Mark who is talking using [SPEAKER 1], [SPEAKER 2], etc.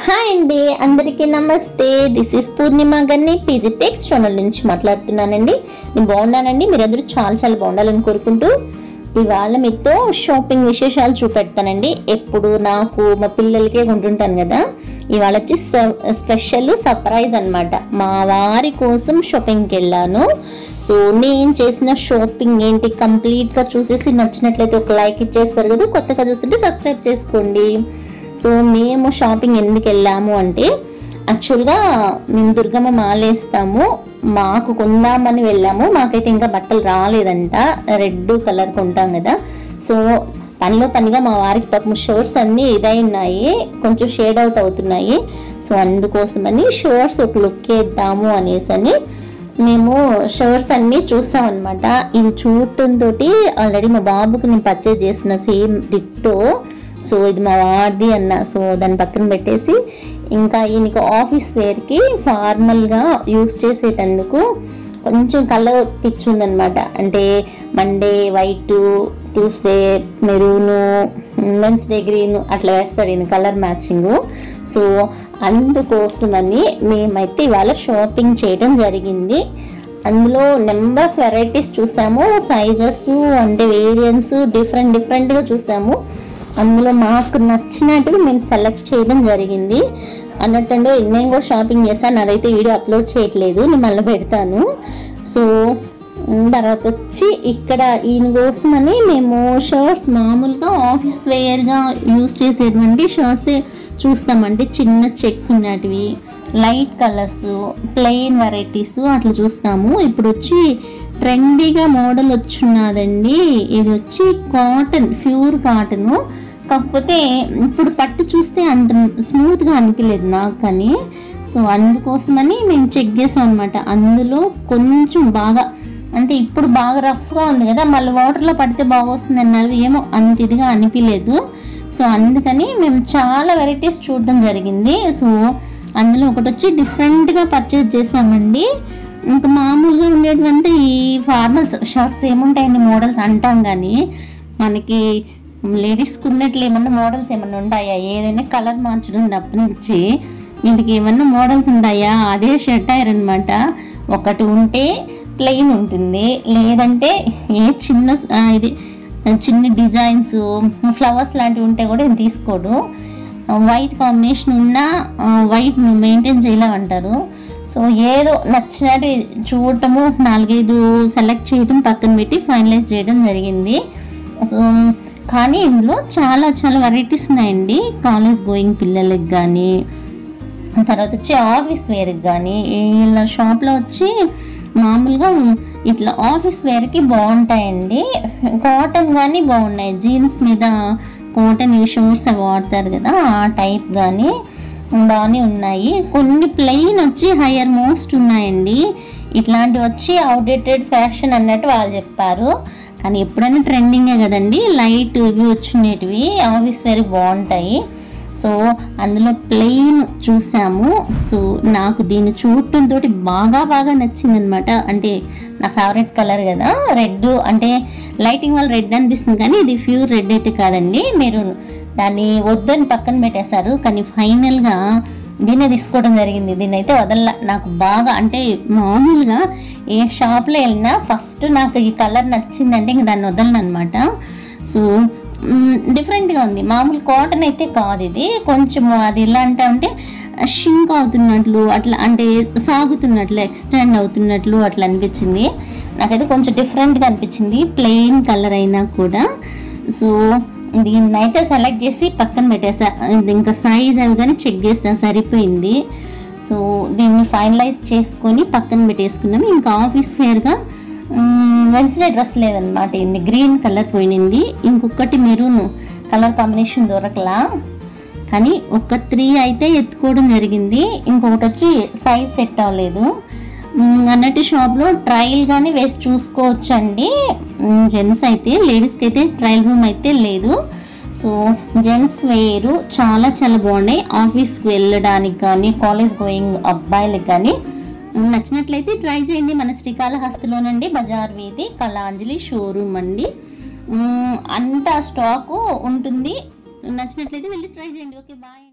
[SPEAKER 1] hi అండి అందరికీ నమస్తే this is Purnima Ganni PG techs channel నుంచి మాట్లాడుతున్నానండి నేను బాగున్నానండి మీరందరూ చాలా చాలా బాగుండాలని కోరుకుంటూ ఇవాళ మీతో షాపింగ్ విశేషాలు చూపెడతానండి ఎప్పుడు నాకు మా పిల్లలకే కొంటుంటాను కదా ఇవాళ వచ్చి స్పెషల్ సర్ప్రైజ్ అన్నమాట మా వారి కోసం షాపింగ్కి వెళ్ళాను సో నేను చేసిన షాపింగ్ ఏంటి కంప్లీట్గా చూసేసి నచ్చినట్లయితే ఒక లైక్ ఇచ్చేస్తారు కదా కొత్తగా చూస్తుంటే సబ్స్క్రైబ్ చేసుకోండి సో మేము షాపింగ్ ఎందుకు వెళ్ళాము అంటే యాక్చువల్గా మేము దుర్గమ్మ మాలేస్తాము మాకు కొందామని వెళ్ళాము మాకైతే ఇంకా బట్టలు రాలేదంట రెడ్ కలర్ కొంటాం కదా సో పనిలో పనిగా మా వారికి పాపం షర్ట్స్ అన్నీ ఇదై ఉన్నాయి కొంచెం షేడ్ అవుట్ అవుతున్నాయి సో అందుకోసమని షర్ట్స్ ఒక లుక్ వేద్దాము అనేసి అని మేము షర్ట్స్ అన్నీ చూసాం అనమాట ఇది చూడటంతో ఆల్రెడీ మా బాబుకి నేను పర్చేజ్ చేసిన సేమ్ డిట్టో సో ఇది మా వాడిది అన్న సో దాన్ని పక్కన పెట్టేసి ఇంకా ఈయనకి ఆఫీస్ వేర్కి ఫార్మల్గా యూస్ చేసేటందుకు కొంచెం కలర్ పిచ్ ఉందన్నమాట అంటే Monday white Tuesday maroon Wednesday green అట్లా వేస్తాడు ఈయన కలర్ మ్యాచింగ్ సో అందుకోసమని మేమైతే ఇవాళ షాపింగ్ చేయడం జరిగింది అందులో నెంబర్ ఆఫ్ వెరైటీస్ చూసాము సైజెస్ అంటే వేరియన్స్ డిఫరెంట్ డిఫరెంట్గా చూసాము అందులో మాకు నచ్చినట్టుగా మేము సెలెక్ట్ చేయడం జరిగింది అన్నట్టు నేను కూడా షాపింగ్ చేశాను అదైతే వీడియో అప్లోడ్ చేయట్లేదు నేను మళ్ళీ పెడతాను సో ఉమ్, తర్వాత వచ్చి ఇక్కడ ఈయన కోసమని మేము షర్ట్స్ మామూలుగా ఆఫీస్ వేర్గా యూస్ చేసేటువంటి షర్ట్సే చూస్తామంటే చిన్న చెక్స్ ఉన్నటివి లైట్ కలర్స్ ప్లెయిన్ వెరైటీస్ అట్లా చూస్తాము ఇప్పుడు వచ్చి ట్రెండీగా మోడల్ వచ్చున్నదండి ఇది వచ్చి కాటన్ ప్యూర్ కాటన్ కాకపోతే ఇప్పుడు పట్టు చూస్తే అంత స్మూత్గా అనిపించలేదు నాకు కానీ సో అందుకోసమని మేము చెక్ చేసాం అనమాట అందులో కొంచెం బాగా అంటే ఇప్పుడు బాగా రఫ్గా ఉంది కదా మళ్ళీ వాటర్లో పడితే బాగా వస్తుంది అన్నారు ఏమో అంత ఇదిగా అనిపించలేదు సో అందుకని మేము చాలా వెరైటీస్ చూడడం జరిగింది సో అందులో ఒకటి వచ్చి డిఫరెంట్గా పర్చేజ్ చేసామండి ఇంకా మామూలుగా ఉండేటివంతా ఈ ఫార్మల్స్ షర్ట్స్ ఏముంటాయండి మోడల్స్ అంటాం కానీ మనకి లేడీస్కి ఉన్నట్లు ఏమన్నా మోడల్స్ ఏమన్నా ఉంటాయా ఏదైనా కలర్ మార్చడం తప్పనిచ్చి వీటికి ఏమన్నా మోడల్స్ ఉంటాయా అదే షర్ట్ అయ్యారు అనమాట ఒకటి ఉంటే ప్లెయిన్ ఉంటుంది లేదంటే ఏ చిన్న ఆ, ఇది చిన్న డిజైన్స్ ఫ్లవర్స్ లాంటివి ఉంటే కూడా ఇది తీసుకోడు వైట్ కాంబినేషన్ ఉన్న వైట్ మెయింటైన్ చేయలేమంటారు సో ఏదో నచ్చినట్టు చూడటము నాలుగైదు సెలెక్ట్ చేయడం పక్కన పెట్టి ఫైనలైజ్ చేయడం జరిగింది సో కానీ ఇందులో చాలా చాలా వెరైటీస్ ఉన్నాయండి కాలేజ్ గోయింగ్ పిల్లలకి కానీ తర్వాత వచ్చి ఆఫీస్ వేర్కి కానీ ఇలా షాప్లో వచ్చి మామూలుగా ఇట్లా ఆఫీస్ వేర్కి బాగుంటాయండి కాటన్ కానీ బాగున్నాయి జీన్స్ మీద కాటన్ షూట్స్ అవి వాడతారు కదా ఆ టైప్ కానీ బాగానే ఉన్నాయి కొన్ని ప్లెయిన్ వచ్చి హయ్యర్ మోస్ట్ ఉన్నాయండి ఇట్లాంటివి వచ్చి అవుడేటెడ్ ఫ్యాషన్ అన్నట్టు వాళ్ళు చెప్పారు కానీ ఎప్పుడైనా ట్రెండింగే కదండి లైట్ ఇవి వచ్చినటివి ఆఫీస్ వేర్ బాగుంటాయి సో అందులో ప్లెయిన్ చూసాము సో నాకు దీన్ని చూడటంతో బాగా బాగా నచ్చిందనమాట అంటే నా ఫేవరెట్ కలర్ కదా రెడ్ అంటే లైటింగ్ వల్ల రెడ్ అనిపిస్తుంది కానీ ఇది ప్యూర్ రెడ్ అయితే కాదండి మీరు దాన్ని వద్దని పక్కన పెట్టేశారు కానీ ఫైనల్గా దీన్నే తీసుకోవడం జరిగింది దీన్ని అయితే వదల నాకు బాగా అంటే మామూలుగా ఏ షాప్లో వెళ్ళినా ఫస్ట్ నాకు ఈ కలర్ నచ్చిందంటే ఇంక దాన్ని వదలను అనమాట సో డిఫరెంట్గా ఉంది మామూలు కాటన్ అయితే కాదు ఇది కొంచెం అది ఎలా అంటే అంటే షింక్ అవుతున్నట్లు అట్లా అంటే సాగుతున్నట్లు ఎక్స్టెండ్ అవుతున్నట్లు అట్లా అనిపించింది నాకైతే కొంచెం డిఫరెంట్గా అనిపించింది ప్లెయిన్ కలర్ అయినా కూడా సో దీన్ని అయితే సెలెక్ట్ చేసి పక్కన పెట్టేసా ఇది ఇంకా సైజ్ అవి కానీ చెక్ చేసా సరిపోయింది సో దీన్ని ఫైనలైజ్ చేసుకొని పక్కన పెట్టేసుకున్నాము ఇంకా ఆఫీస్ వేర్గా వెన్స్డే డ్రెస్ లేదనమాట ఇది గ్రీన్ కలర్ పోయినింది ఇంకొకటి మెరూన్ కలర్ కాంబినేషన్ దొరకలా కానీ ఒక త్రీ అయితే ఎత్తుకోవడం జరిగింది ఇంకొకటి వచ్చి సైజ్ సెట్ అవ్వలేదు మ్, అన్నట్టు షాప్లో ట్రయల్ కానీ వేసి చూసుకోవచ్చు అండి జెంట్స్ అయితే లేడీస్కి అయితే ట్రయల్ రూమ్ అయితే లేదు సో జెంట్స్ వేరు చాలా చాలా బాగున్నాయి ఆఫీస్కి వెళ్ళడానికి కానీ కాలేజ్ గోయింగ్ అబ్బాయిలకు కానీ నచ్చినట్లయితే ట్రై చేయండి మన శ్రీకాళహస్తిలోనండి బజార్ వీధి కళాంజలి షోరూమ్ అండి మ్, అంతా స్టాకు ఉంటుంది నచ్చినట్లయితే వెళ్ళి ట్రై చేయండి ఓకే బాయ్